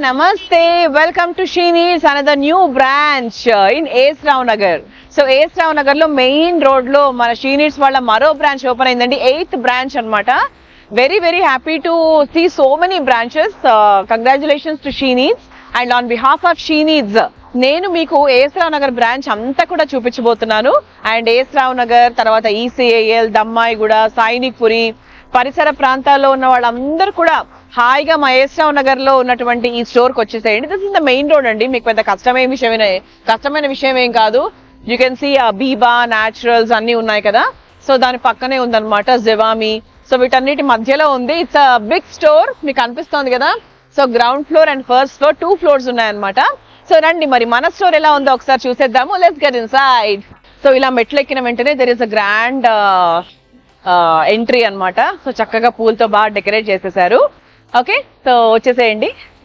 నమస్తే welcome to She Needs another new branch in A S Rao Nagar so A S Rao Nagar లో main road లో మన షీనీడ్స్ వాళ్ళ మరో బ్రాంచ్ ఓపెన్ అయిందండి ఎయిత్ బ్రాంచ్ అన్నమాట very very happy to see so many branches congratulations to She Needs and on behalf of She Needs నేను మీకు ఏస్ Rao Nagar branch అంతా కూడా చూపించబోతున్నాను అండ్ ఏస్ రావ్ నగర్ తర్వాత ఈసీఏఎల్ దమ్మాయిగూడ సైనిక్ పురి పరిసర ప్రాంతాల్లో ఉన్న వాళ్ళందరూ కూడా హాయిగా మా ఏస్రావ్ నగర్ లో ఉన్నటువంటి ఈ స్టోర్ కి వచ్చేసేయండి this is the main road అండి మీకు పెద్ద కష్టమైన విషయమైన కష్టమైన విషయం ఏం కాదు you can see Biba Naturals అన్ని ఉన్నాయి కదా సో దాని పక్కనే ఉందన్నమాట జెవామి సో వీటన్నిటి మధ్యలో ఉంది ఇట్స్ అ బిగ్ స్టోర్ మీకు అనిపిస్తోంది కదా so ground floor and first floor two floors ఉన్నాయన్నమాట సో రండి మరి మన స్టోర్ ఎలా ఉందో ఒకసారి చూసేద్దాము let's get inside so ఇలా మెట్లు ఎక్కిన వెంటనే there is a grand entry అన్నమాట సో చక్కగా పూలతో బాగా డెకరేట్ చేసేసారు ఓకే సో వచ్చేసేయండి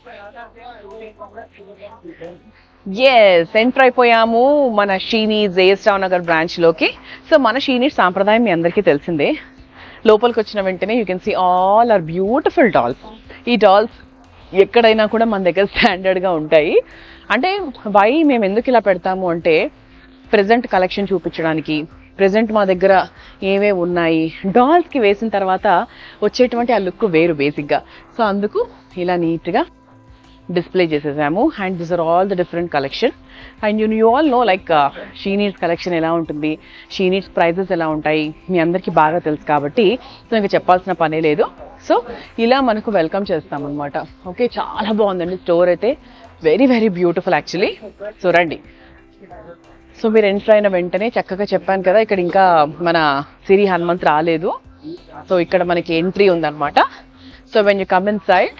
ఎస్ ఎంటర్ అయిపోయాము మన షీనీస్ జయస్రావ్ నగర్ బ్రాంచ్ లోకి సో మన షీనీస్ సాంప్రదాయం మీ అందరికీ తెలిసిందే లోపలికి వచ్చిన వెంటనే you can see all are beautiful dolls ఈ డాల్స్ ఎక్కడైనా కూడా మన దగ్గర స్టాండర్డ్ గా ఉంటాయి అంటే వై మేము ఎందుకు ఇలా పెడతాము అంటే ప్రెసెంట్ కలెక్షన్ చూపించడానికి ప్రెసెంట్ మా దగ్గర ఏవే ఉన్నాయి డాల్స్ కి వేసిన తర్వాత వచ్చేటువంటి ఆ లుక్ వేరు బేసిక్ గా సో అందుకు ఇలా నీట్ గా డిస్ప్లే చేసేసాము and this are all the different collection and you you all know like She Needs collection ఎలా ఉంటుంది షీనీడ్స్ ప్రైజెస్ ఎలా ఉంటాయి మీ అందరికీ బాగా తెలుసు కాబట్టి సో ఇంకా చెప్పాల్సిన పనే లేదు సో ఇలా మనకు వెల్కమ్ చేస్తాం అనమాట ఓకే చాలా బాగుందండి స్టోర్ అయితే very very beautiful actually so రండి సో మీరు ఎంటర్ అయిన వెంటనే చక్కగా చెప్పాను కదా ఇక్కడ ఇంకా మన సిరి హనుమంత్ రాలేదు సో ఇక్కడ మనకి ఎంట్రీ ఉందన్నమాట so when you come inside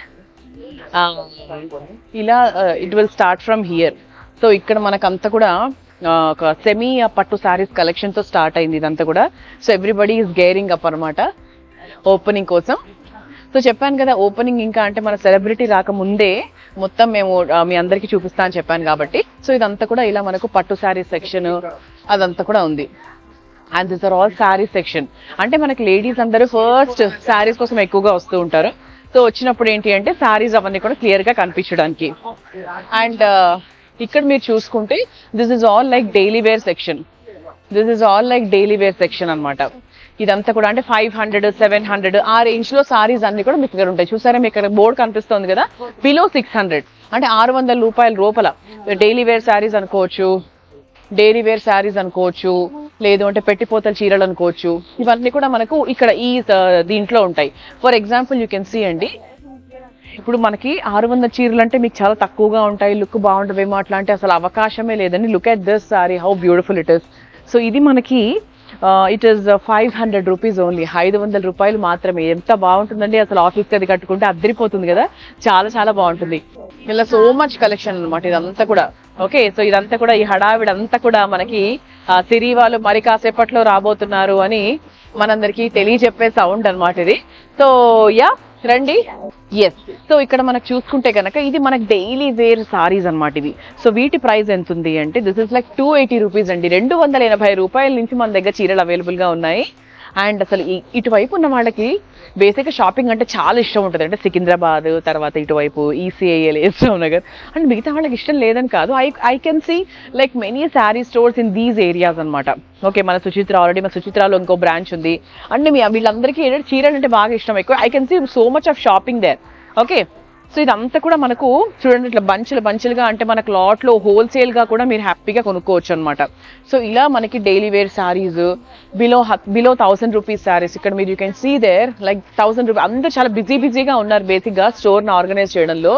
ఇలా it will start from here so ఇక్కడ మనకంతా కూడా ఆ, ఒక సెమీ పట్టు సారీస్ కలెక్షన్ తో స్టార్ట్ అయింది ఇదంతా కూడా so everybody is gearing up అనమాట ఓపెనింగ్ కోసం సో చెప్పాను కదా ఓపెనింగ్ ఇంకా అంటే మన సెలబ్రిటీ రాకముందే మొత్తం మేము ఆ, మీ అందరికీ చూపిస్తా అని చెప్పాను కాబట్టి సో ఇదంతా కూడా ఇలా మనకు పట్టు శారీస్ సెక్షన్ అదంతా కూడా ఉంది and this are all sari section అంటే మనకి లేడీస్ అందరూ ఫస్ట్ శారీస్ కోసం ఎక్కువగా వస్తూ ఉంటారు సో వచ్చినప్పుడు ఏంటి అంటే శారీస్ అవన్నీ కూడా క్లియర్ గా కనిపించడానికి అండ్ ఇక్కడ మీరు చూసుకుంటే this is all like daily wear section this is all like daily wear section అన్నమాట ఇదంతా కూడా అంటే ఫైవ్ హండ్రెడ్ సెవెన్ హండ్రెడ్ ఆ రేంజ్ లో సారీస్ అన్ని కూడా మీకు ఇక్కడ ఉంటాయి చూసారా మీకు ఇక్కడ బోర్డు కనిపిస్తుంది కదా బిలో సిక్స్ హండ్రెడ్ అంటే ఆరు వందల రూపాయల లోపల డైలీ వేర్ శారీస్ అనుకోవచ్చు డైలీ వేర్ శారీస్ అనుకోవచ్చు లేదు అంటే పెట్టిపోతల చీరలు అనుకోవచ్చు ఇవన్నీ కూడా మనకు ఇక్కడ ఈ ఆ, దీంట్లో ఉంటాయి for example you can see అండి ఇప్పుడు మనకి ఆరు వందల చీరలు అంటే మీకు చాలా తక్కువగా ఉంటాయి లుక్ బాగుంటుందేమో అట్లాంటి అసలు అవకాశమే లేదండి look at this sari how beautiful it is so ఇది మనకి it is five hundred rupees only ఐదు వందల రూపాయలు మాత్రమే ఎంత బాగుంటుందండి అసలు ఆఫీస్కి అది కట్టుకుంటే అద్దరిపోతుంది కదా చాలా చాలా బాగుంటుంది ఇలా సో మచ్ కలెక్షన్ అనమాట ఇదంతా కూడా ఓకే సో ఇదంతా కూడా ఈ హడావిడి అంతా కూడా మనకి ఆ, సిరి వాళ్ళు మరి కాసేపట్లో రాబోతున్నారు అని మనందరికీ తెలియజెప్పే సౌండ్ అన్నమాట ఇది సో యా రండి ఎస్ సో ఇక్కడ మనకు చూసుకుంటే కనుక ఇది మనకి డైలీ వేర్ సారీస్ అన్నమాట ఇవి సో వీటి ప్రైస్ ఎంత ఉంది అంటే this is like two eighty rupees అండి రెండు వందల ఎనభై రూపాయల నుంచి మన దగ్గర చీరలు అవైలబుల్ గా ఉన్నాయి అండ్ అసలు ఈ- ఇటువైపు ఉన్న వాళ్ళకి బేసిక్గా షాపింగ్ అంటే చాలా ఇష్టం ఉంటుంది అంటే సికింద్రాబాద్ తర్వాత ఇటువైపు ఈసీఐఎల్ ఏస్రావ్ నగర్ అండ్ మిగతా వాళ్ళకి ఇష్టం లేదని కాదు I I can see like many sari stores in these areas అన్నమాట ఓకే మన సుచిత్ర ఆల్రెడీ మన సుచిత్రాలో ఇంకో బ్రాంచ్ ఉంది అంటే మీ వీళ్ళందరికీ ఏంటంటే చీరలు అంటే బాగా ఇష్టం ఎక్కువ I can see so much of shopping there okay so ఇదంతా కూడా మనకు చూడండి ఇట్లా బంచులు బంచులుగా అంటే మనకు లాట్ లో హోల్సేల్ గా కూడా మీరు హ్యాపీగా కొనుక్కోవచ్చు అనమాట సో ఇలా మనకి daily wear saris below below thousand rupees saris ఇక్కడ మీరు you can see there like thousand rupees అందరూ చాలా బిజీ బిజీగా ఉన్నారు బేసిక్ గా స్టోర్ ని ఆర్గనైజ్ చేయడంలో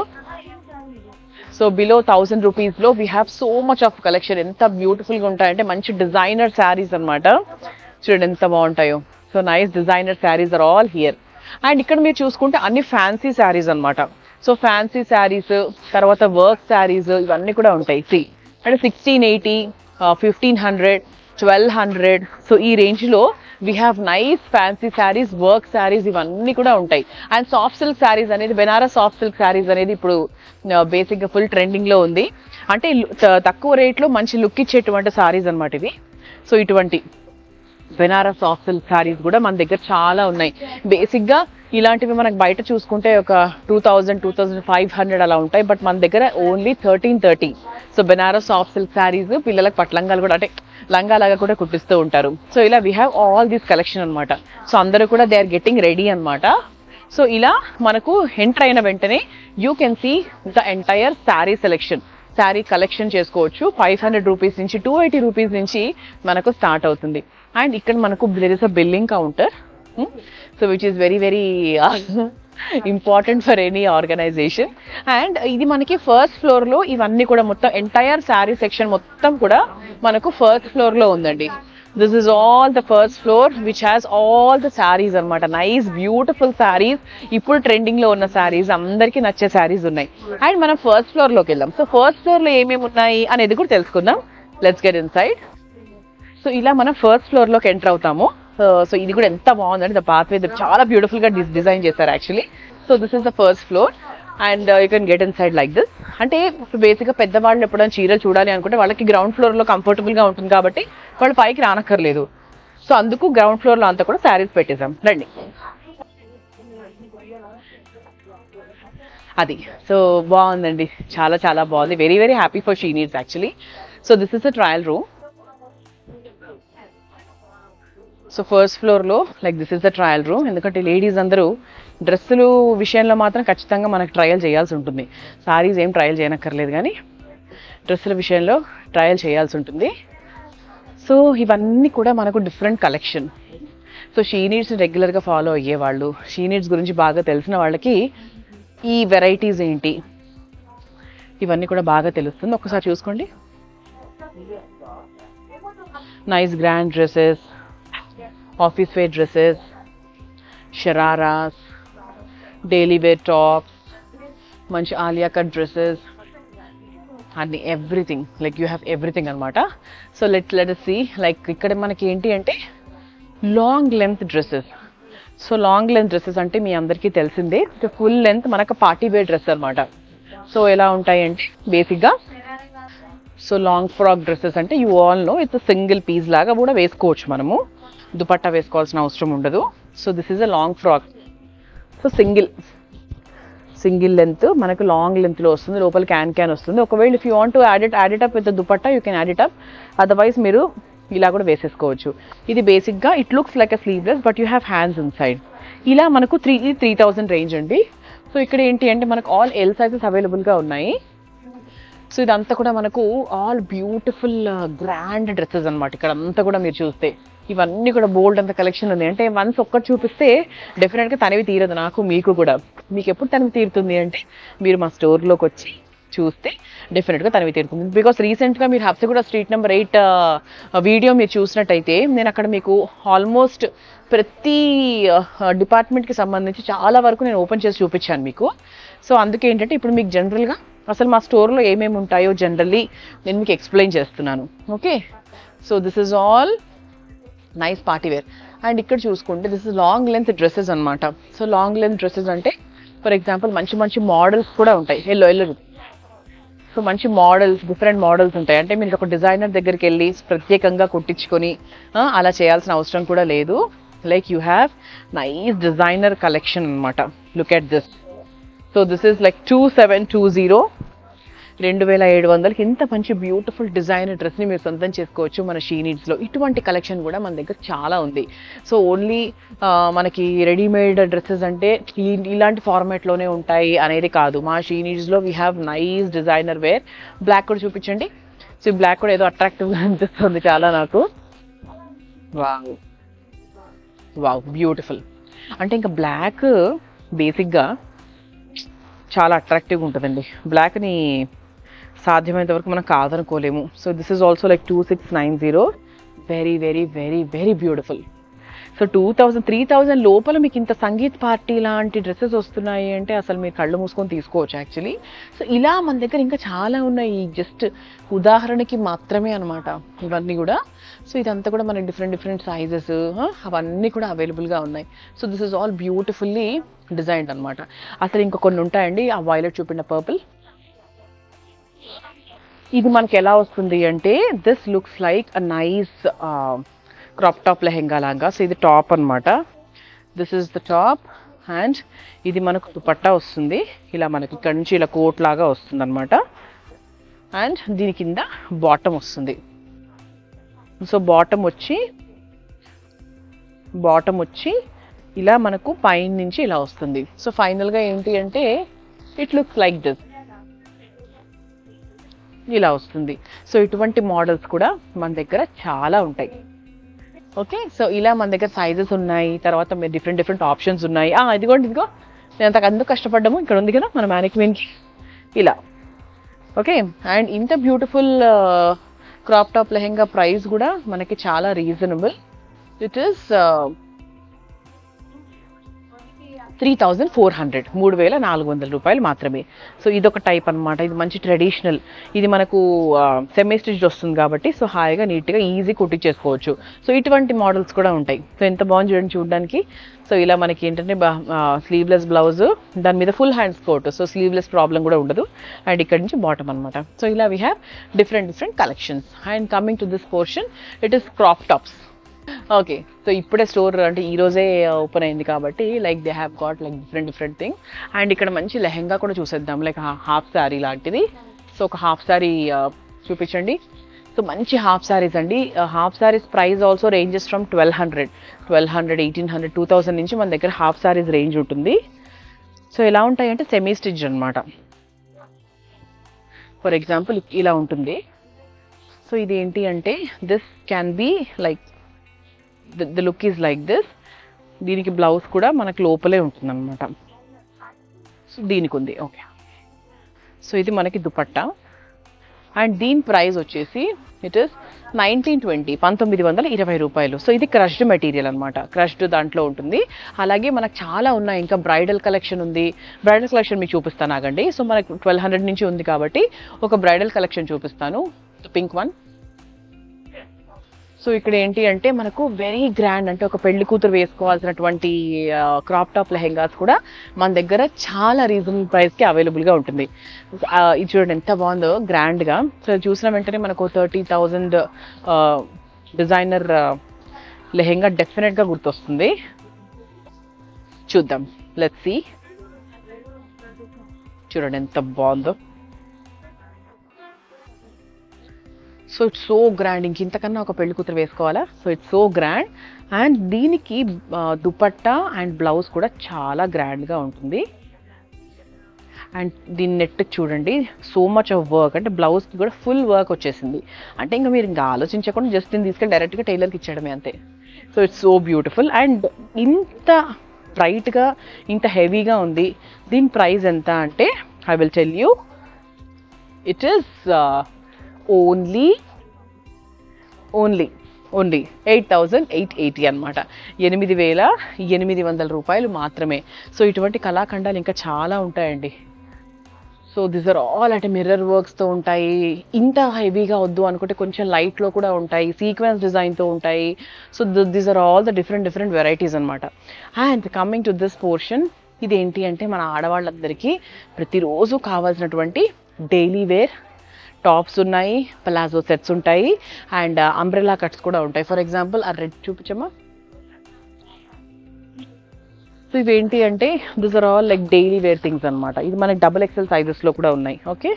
సో బిలో థౌసండ్ రూపీస్ లో we have so much of collection ఎంత బ్యూటిఫుల్ గా ఉంటాయంటే మంచి డిజైనర్ శారీస్ అన్నమాట చూడండి ఎంత బాగుంటాయో so nice designer saris are all here and ఇక్కడ మీరు చూసుకుంటే అన్ని ఫ్యాన్సీ శారీస్ అన్నమాట సో ఫ్యాన్సీ శారీస్ తర్వాత వర్క్ శారీస్ ఇవన్నీ కూడా ఉంటాయి సి అంటే sixteen eighty fifteen hundred twelve hundred so ఈ రేంజ్ లో we have nice fancy saris work saris ఇవన్నీ కూడా ఉంటాయి అండ్ సాఫ్ట్ సిల్క్ శారీస్ అనేది బెనారస్ సాఫ్ట్ సిల్క్ శారీస్ అనేది ఇప్పుడు బేసిక్ గా ఫుల్ ట్రెండింగ్ లో ఉంది అంటే లు- త- తక్కువ రేట్ లో మంచి లుక్ ఇచ్చేటువంటి సారీస్ అన్నమాట ఇవి సో ఇటువంటి బెనారస్ సాఫ్ట్ సిల్క్ శారీస్ కూడా మన దగ్గర చాలా ఉన్నాయి బేసిక్గా ఇలాంటివి మనకు బయట చూసుకుంటే ఒక two thousand two thousand five hundred అలా ఉంటాయి బట్ మన దగ్గర only thirteen thirty so Banaras soft silk saris పిల్లలకు పట్లంగాలు కూడా అంటే లంగాలాగా కూడా కుట్టిస్తూ ఉంటారు సో ఇలా we have all this collection అన్నమాట సో అందరూ కూడా దే ఆర్ గెట్టింగ్ రెడీ అన్నమాట సో ఇలా మనకు ఎంటర్ అయిన వెంటనే you can see the entire sari selection sari collection చేసుకోవచ్చు ఫైవ్ హండ్రెడ్ రూపీస్ నుంచి టూ ఎయిటీ రూపీస్ నుంచి మనకు స్టార్ట్ అవుతుంది అండ్ ఇక్కడ మనకు there is a billing counter so which is very very important for any organization and ఇది మనకి ఫస్ట్ ఫ్లోర్లో ఇవన్నీ కూడా మొత్తం ఎంటైర్ శారీ సెక్షన్ మొత్తం కూడా మనకు ఫస్ట్ ఫ్లోర్లో ఉందండి this is all the first floor which has all the saris అనమాట నైస్ బ్యూటిఫుల్ శారీస్ ఇప్పుడు ట్రెండింగ్ లో ఉన్న శారీస్ అందరికీ నచ్చే శారీస్ ఉన్నాయి అండ్ మనం ఫస్ట్ ఫ్లోర్ లోకి వెళ్దాం సో ఫస్ట్ ఫ్లోర్ లో ఏమేమి ఉన్నాయి అనేది కూడా తెలుసుకుందాం let's get inside so ఇలా మనం ఫస్ట్ ఫ్లోర్ లోకి ఎంటర్ అవుతాము సో ఇది కూడా ఎంత బాగుందండి ద పాత్ వే చాలా బ్యూటిఫుల్ గా డిజైన్ చేశారు actually so this is the first floor and you can get inside like this అంటే బేసిక్గా పెద్దవాళ్ళు ఎప్పుడైనా చీరలు చూడాలి అనుకుంటే వాళ్ళకి గ్రౌండ్ ఫ్లోర్లో కంఫర్టబుల్గా ఉంటుంది కాబట్టి వాళ్ళు పైకి రానక్కర్లేదు సో అందుకు గ్రౌండ్ ఫ్లోర్లో అంతా కూడా శారీస్ పెట్టేసాం రండి అది సో బాగుందండి చాలా చాలా బాగుంది very very happy for She Needs actually so this is a trial room so first ఫ్లోర్లో like this is the trial room ఎందుకంటే లేడీస్ అందరూ డ్రెస్సులు విషయంలో మాత్రం ఖచ్చితంగా మనకు ట్రయల్ చేయాల్సి ఉంటుంది సారీస్ ఏం ట్రయల్ చేయనక్కర్లేదు కానీ డ్రెస్సుల విషయంలో ట్రయల్ చేయాల్సి ఉంటుంది సో ఇవన్నీ కూడా మనకు different collection so She Needs రెగ్యులర్గా ఫాలో అయ్యేవాళ్ళు షీ నీడ్స్ గురించి బాగా తెలిసిన వాళ్ళకి ఈ వెరైటీస్ ఏంటి ఇవన్నీ కూడా బాగా తెలుస్తుంది ఒకసారి చూసుకోండి nice grand dresses office wear dresses shararas daily wear tops మంచి ఆలియా కట్ డ్రెస్సెస్ అన్ని everything like you have everything అనమాట so let let see like ఇక్కడ మనకి ఏంటి అంటే long length dresses so long length dresses అంటే మీ అందరికీ తెలిసిందే ఫుల్ లెంత్ మనకు పార్టీ వేర్ డ్రెస్ అనమాట సో ఎలా ఉంటాయి అంటే బేసిక్గా సో లాంగ్ ఫ్రాక్ డ్రెస్సెస్ అంటే you all know it's single piece లాగా కూడా వేసుకోవచ్చు మనము దుపట్టా వేసుకోవాల్సిన అవసరం ఉండదు so this is a long frock so single single length మనకు లాంగ్ లెంత్లో వస్తుంది లోపల క్యాన్ క్యాన్ వస్తుంది ఒకవేళ if you want to add it add it up with dupatta you can add it up otherwise మీరు ఇలా కూడా వేసేసుకోవచ్చు ఇది బేసిక్గా it looks like a sleeveless but you have hands inside ఇలా మనకు త్రీ త్రీ థౌజండ్ రేంజ్ అండి సో ఇక్కడ ఏంటి అంటే మనకు ఆల్ ఎల్ సైజెస్ అవైలబుల్గా ఉన్నాయి సో ఇదంతా కూడా మనకు ఆల్ బ్యూటిఫుల్ గ్రాండ్ డ్రెస్సెస్ అన్నమాట ఇక్కడ అంతా కూడా మీరు చూస్తే ఇవన్నీ కూడా బోల్డ్ అంత కలెక్షన్ ఉంది అంటే వన్స్ ఒక్కటి చూపిస్తే డెఫినెట్గా తనివి తీరదు నాకు మీకు కూడా మీకు ఎప్పుడు తనివి తీరుతుంది అంటే మీరు మా స్టోర్లోకి వచ్చి చూస్తే డెఫినెట్గా తనివి తీరుతుంది బికాస్ రీసెంట్గా మీరు Habsiguda street number eight video మీరు చూసినట్టయితే నేను అక్కడ మీకు ఆల్మోస్ట్ ప్రతి డిపార్ట్మెంట్కి సంబంధించి చాలా వరకు నేను ఓపెన్ చేసి చూపించాను మీకు సో అందుకే ఏంటంటే ఇప్పుడు మీకు జనరల్గా అసలు మా స్టోర్లో ఏమేమి ఉంటాయో జనరల్లీ నేను మీకు ఎక్స్ప్లెయిన్ చేస్తున్నాను okay so this is all nice party wear and ఇక్కడ చూసుకుంటే this is long length dresses అనమాట సో లాంగ్ లెంత్ డ్రెస్సెస్ అంటే ఫర్ ఎగ్జాంపుల్ మంచి మంచి మోడల్స్ కూడా ఉంటాయి ఎల్లో ఎల్లో సో మంచి మోడల్స్ డిఫరెంట్ మోడల్స్ ఉంటాయి అంటే మీరు ఒక డిజైనర్ దగ్గరికి వెళ్ళి ప్రత్యేకంగా కుట్టించుకొని ఆ, అలా చేయాల్సిన అవసరం కూడా లేదు like you have nice designer collection అనమాట look at this so this is like two seven two zero రెండు వేల ఏడు వందలకి ఇంత మంచి బ్యూటిఫుల్ డిజైనర్ డ్రెస్ని మీరు సొంతం చేసుకోవచ్చు మన షీ నీడ్స్లో ఇటువంటి కలెక్షన్ కూడా మన దగ్గర చాలా ఉంది సో ఓన్లీ మనకి రెడీమేడ్ డ్రెస్సెస్ అంటే ఈ- ఇలాంటి ఫార్మాట్లోనే ఉంటాయి అనేది కాదు మా షీ నీడ్స్లో we have nice designer wear black కూడా చూపించండి సో బ్లాక్ కూడా ఏదో అట్రాక్టివ్గా అనిపిస్తుంది చాలా నాకు వావ్ వావ్ బ్యూటిఫుల్ అంటే ఇంకా బ్లాక్ బేసిక్గా చాలా అట్రాక్టివ్గా ఉంటుందండి బ్లాక్ని సాధ్యమైనంత వరకు మనం కాదనుకోలేము so this is also like two six nine zero very very very very beautiful so two thousand three thousand లోపల మీకు ఇంత సంగీత్ పార్టీ లాంటి డ్రెస్సెస్ వస్తున్నాయి అంటే అసలు మీరు కళ్ళు మూసుకొని తీసుకోవచ్చు యాక్చువల్లీ సో ఇలా మన దగ్గర ఇంకా చాలా ఉన్నాయి జస్ట్ ఉదాహరణకి మాత్రమే అనమాట ఇవన్నీ కూడా సో ఇదంతా కూడా మనకి డిఫరెంట్ డిఫరెంట్ సైజెస్ అవన్నీ కూడా అవైలబుల్గా ఉన్నాయి so this is all beautifully designed అనమాట అసలు ఇంకా కొన్ని ఉంటాయండి ఆ వైలెట్ చూపిన పర్పుల్ ఇది మనకి ఎలా వస్తుంది అంటే this looks like a nice crop top lehenga లాగా సో ఇది టాప్ అన్నమాట this is the top and ఇది మనకు దుపట్టా వస్తుంది ఇలా మనకి ఇక్కడ నుంచి ఇలా కోట్ లాగా వస్తుంది అనమాట అండ్ దీని కింద బాటమ్ వస్తుంది సో బాటమ్ వచ్చి బాటమ్ వచ్చి ఇలా మనకు పైన నుంచి ఇలా వస్తుంది సో ఫైనల్గా ఏంటి అంటే ఇట్ లుక్స్ లైక్ దిస్ ఇలా వస్తుంది సో ఇటువంటి మోడల్స్ కూడా మన దగ్గర చాలా ఉంటాయి ఓకే సో ఇలా మన దగ్గర సైజెస్ ఉన్నాయి తర్వాత మీరు డిఫరెంట్ డిఫరెంట్ ఆప్షన్స్ ఉన్నాయి ఆ, ఇదిగోండి ఇదిగో నేను అంతకు అందుకు కష్టపడ్డాము ఇక్కడ ఉంది కదా మన మ్యానిక్విన్కి ఇలా ఓకే అండ్ ఇంత beautiful crop top lehenga price కూడా మనకి చాలా reasonable it is three thousand four hundred మూడు వేల నాలుగు వందల రూపాయలు మాత్రమే సో ఇదొక టైప్ అన్నమాట ఇది మంచి ట్రెడిషనల్ ఇది మనకు సెమీ స్టిచ్ వస్తుంది కాబట్టి సో హాయిగా నీట్గా ఈజీ కుట్టి చేసుకోవచ్చు సో ఇటువంటి మోడల్స్ కూడా ఉంటాయి సో ఎంత బాగుంది చూడండి చూడడానికి సో ఇలా మనకి ఏంటంటే స్లీవ్లెస్ బ్లౌజ్ దాని మీద full hands coat so sleeveless problem కూడా ఉండదు అండ్ ఇక్కడ నుంచి బాటమ్ అనమాట సో ఇలా we have different different collections and coming to this portion it is crop tops okay so ఇప్పుడే స్టోర్ అంటే ఈ రోజే ఓపెన్ అయింది కాబట్టి like they have got like different different thing and ఇక్కడ మంచి లెహెంగా కూడా చూసేద్దాం లైక్ హాఫ్ శారీ లాంటిది సో ఒక హాఫ్ శారీ చూపించండి సో మంచి హాఫ్ శారీస్ అండి half saris price also ranges from twelve hundred twelve hundred eighteen hundred two thousand నుంచి మన దగ్గర హాఫ్ శారీస్ రేంజ్ ఉంటుంది సో ఎలా ఉంటాయి అంటే సెమీ స్టిచ్ అనమాట ఫర్ ఎగ్జాంపుల్ ఇలా ఉంటుంది సో ఇది ఏంటి అంటే this can be like the look is like this దీనికి బ్లౌజ్ కూడా మనకు లోపలే ఉంటుంది అనమాట సో దీనికి ఉంది ఓకే సో ఇది మనకి దుపట్టా అండ్ దీని ప్రైస్ వచ్చేసి ఇట్ ఇస్ నైన్టీన్ ట్వంటీ పంతొమ్మిది వందల ఇరవై రూపాయలు సో ఇది క్రష్డ్ మెటీరియల్ అనమాట క్రష్డ్ దాంట్లో ఉంటుంది అలాగే మనకు చాలా ఉన్నాయి ఇంకా బ్రైడల్ కలెక్షన్ ఉంది బ్రైడల్ కలెక్షన్ మీకు చూపిస్తాను ఆగండి సో మనకు ట్వెల్వ్ హండ్రెడ్ నుంచి ఉంది కాబట్టి ఒక బ్రైడల్ కలెక్షన్ చూపిస్తాను పింక్ వన్ సో ఇక్కడ ఏంటి అంటే మనకు వెరీ గ్రాండ్ అంటే ఒక పెళ్లి కూతురు వేసుకోవాల్సినటువంటి క్రాప్ టాప్ లెహెంగాస్ కూడా మన దగ్గర చాలా రీజనబుల్ ప్రైస్కి అవైలబుల్గా ఉంటుంది ఆ, ఇది చూడండి ఎంత బాగుందో గ్రాండ్గా సో చూసిన వెంటనే మనకు థర్టీ థౌజండ్ డిజైనర్ లెహెంగా డెఫినెట్గా గుర్తొస్తుంది చూద్దాం లెట్స్ సి చూడండి ఎంత బాగుందో సో ఇట్స్ సో గ్రాండ్ ఇంక ఇంతకన్నా ఒక పెళ్లి కూతురు వేసుకోవాలా so it's so grand and దీనికి ఆ, దుపట్టా అండ్ బ్లౌజ్ కూడా చాలా గ్రాండ్గా ఉంటుంది అండ్ దీని నెట్ చూడండి సో మచ్ ఆఫ్ వర్క్ అంటే బ్లౌజ్కి కూడా ఫుల్ వర్క్ వచ్చేసింది అంటే ఇంకా మీరు ఇంకా ఆలోచించకుండా జస్ట్ దీన్ని తీసుకెళ్ళి డైరెక్ట్గా టైలర్కి ఇచ్చేయడమే అంతే so it's so beautiful and ఇంత బ్రైట్గా ఇంత హెవీగా ఉంది దీని ప్రైస్ ఎంత అంటే I will tell you it is only only only eight thousand eight eighty అనమాట ఎనిమిది వేల ఎనిమిది వందల రూపాయలు మాత్రమే సో ఇటువంటి కళాఖండాలు ఇంకా చాలా ఉంటాయండి సో దిస్ ఆర్ ఆల్ అంటే మిర్రర్ వర్క్స్తో ఉంటాయి ఇంత హెవీగా వద్దు అనుకుంటే కొంచెం లైట్లో కూడా ఉంటాయి సీక్వెన్స్ డిజైన్తో ఉంటాయి so these are all the different different varieties అనమాట and coming to this portion ఇదేంటి అంటే మన ఆడవాళ్ళందరికీ ప్రతిరోజు కావాల్సినటువంటి డైలీ వేర్ టాప్స్ ఉన్నాయి ప్లాజో సెట్స్ ఉంటాయి అండ్ అంబ్రెలా కట్స్ కూడా ఉంటాయి ఫర్ ఎగ్జాంపుల్ ఆ రెడ్ చూపించమ్మా సో ఇవేంటి అంటే this are all like daily wear things అనమాట ఇది మనకి డబుల్ ఎక్సెల్ సైజెస్లో కూడా ఉన్నాయి ఓకే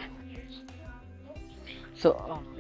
సో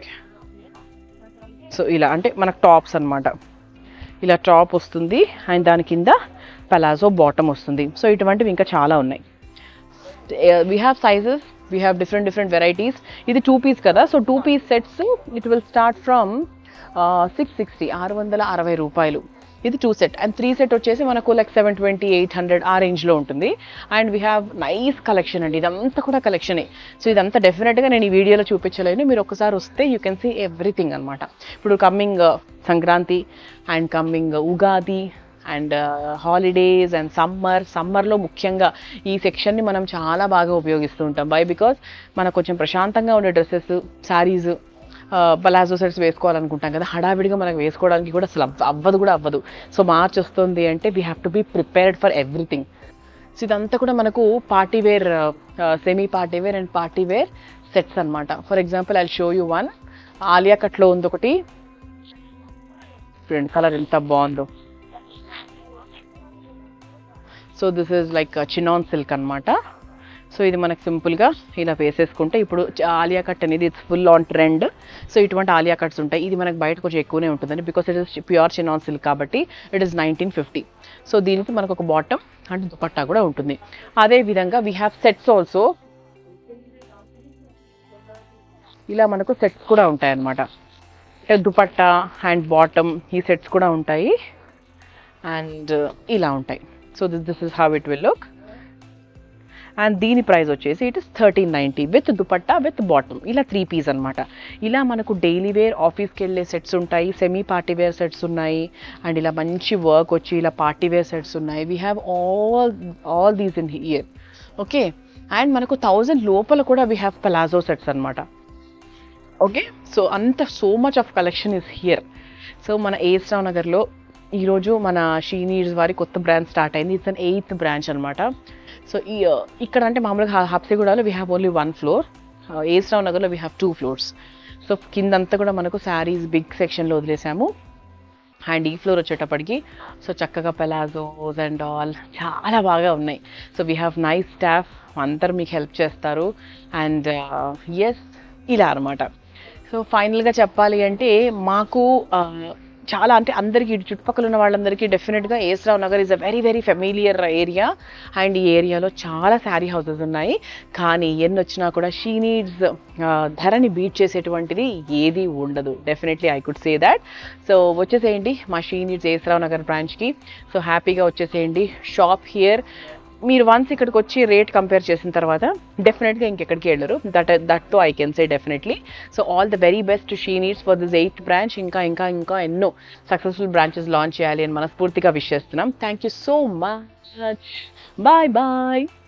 సో ఇలా అంటే మనకు టాప్స్ అన్నమాట ఇలా టాప్ వస్తుంది అండ్ దాని కింద పలాజో బాటమ్ వస్తుంది సో ఇటువంటివి ఇంకా చాలా ఉన్నాయి we have sizes we have different different varieties ఇది టూ పీస్ కదా so two piece sets it will start from six sixty ఆరు వందల అరవై రూపాయలు ఇది two set and three set వచ్చేసి మనకు like seven twenty eight hundred ఆ రేంజ్లో ఉంటుంది and we have nice collection అండి ఇదంతా కూడా కలెక్షనే సో ఇదంతా డెఫినెట్గా నేను ఈ వీడియోలో చూపించలేను మీరు ఒకసారి వస్తే యూ కెన్ సీ ఎవ్రీథింగ్ అనమాట ఇప్పుడు coming Sankranti and coming Ugadi and holidays and summer సమ్మర్లో ముఖ్యంగా ఈ సెక్షన్ని మనం చాలా బాగా ఉపయోగిస్తూ ఉంటాం బై బికాస్ మనకు కొంచెం ప్రశాంతంగా ఉండే డ్రెస్సెస్ శారీస్ పలాజో సెట్స్ వేసుకోవాలనుకుంటాం కదా హడావిడిగా మనకు వేసుకోవడానికి కూడా అసలు అవ్వ- అవ్వదు కూడా అవ్వదు సో మార్చ్ వస్తుంది అంటే we have to be prepared for everything so ఇదంతా కూడా మనకు party wear semi party wear and party wear sets అన్నమాట for example I show you one Alia కట్లో ఉంది ఒకటి చూడండి కలర్ ఎంత బాగుందో so this is like chinon silk అన్నమాట సో ఇది మనకు సింపుల్గా ఇలా వేసేసుకుంటే ఇప్పుడు చ- ఆలియా కట్ అనేది it's full on trend so ఇటువంటి ఆలియా కట్స్ ఉంటాయి ఇది మనకు బయట కొంచెం ఎక్కువనే ఉంటుందండి because it is pure chinon silk కాబట్టి it is nineteen fifty so దీనికి మనకు ఒక బాటమ్ అండ్ దుపట్టా కూడా ఉంటుంది అదే విధంగా వీ హ్యావ్ సెట్స్ ఆల్సో ఇలా మనకు సెట్స్ కూడా ఉంటాయి అన్నమాట అంటే దుపట్టా అండ్ బాటమ్ ఈ సెట్స్ కూడా ఉంటాయి అండ్ ఇలా ఉంటాయి so this this is how it will look and దీని ప్రైస్ వచ్చేసి it is thirteen ninety with dupatta with bottom ఇలా త్రీ పీస్ అన్నమాట ఇలా మనకు డైలీ వేర్ ఆఫీస్కి వెళ్ళే సెట్స్ ఉంటాయి సెమీ పార్టీ వేర్ సెట్స్ ఉన్నాయి అండ్ ఇలా మంచి వర్క్ వచ్చి ఇలా పార్టీ వేర్ సెట్స్ ఉన్నాయి we have all all these in year okay and మనకు థౌజండ్ లోపల కూడా వీ హ్యావ్ పలాజో సెట్స్ అన్నమాట ఓకే సో అంత so much of collection is here so మన ఏస్రావ్ నగర్లో ఈరోజు మన షీనీడ్స్ వారి కొత్త బ్రాంచ్ స్టార్ట్ అయింది ఇట్స్ అన్ ఎయిత్ బ్రాంచ్ అనమాట సో ఈ ఇక్కడ అంటే మామూలుగా హ- హబ్సిగూడలో we have only one floor AS Rao నగర్లో we have two floors so కిందంతా కూడా మనకు శారీస్ బిగ్ సెక్షన్లో వదిలేసాము అండ్ ఈ ఫ్లోర్ వచ్చేటప్పటికి సో చక్కగా పెలాజోస్ అండ్ ఆల్ చాలా బాగా ఉన్నాయి so we have nice staff అందరు మీకు హెల్ప్ చేస్తారు అండ్ ఎస్ ఇలా అనమాట సో ఫైనల్గా చెప్పాలి అంటే మాకు ఆ, చాలా అంటే అందరికీ ఇటు చుట్టుపక్కల ఉన్న వాళ్ళందరికీ డెఫినెట్గా AS Rao Nagar is a very very familiar area and ఈ ఏరియాలో చాలా శారీ హౌసెస్ ఉన్నాయి కానీ ఎన్ని వచ్చినా కూడా షీ నీడ్స్ ధరని బీట్ చేసేటువంటిది ఏది ఉండదు definitely I could say that so వచ్చేసేయండి మా షీ నీడ్స్ ఏస్రావ్ నగర్ బ్రాంచ్కి సో హ్యాపీగా వచ్చేసేయండి షాప్ హియర్ మీరు వన్స్ ఇక్కడికి వచ్చి రేట్ కంపేర్ చేసిన తర్వాత డెఫినెట్గా ఇంకెక్కడికి వెళ్ళరు that that to I can say definitely so all the very best she needs for this eighth branch ఇంకా ఇంకా ఇంకా ఎన్నో సక్సెస్ఫుల్ బ్రాంచెస్ లాంచ్ చేయాలి అని మనస్ఫూర్తిగా విష్ చేస్తున్నాం thank you so much bye bye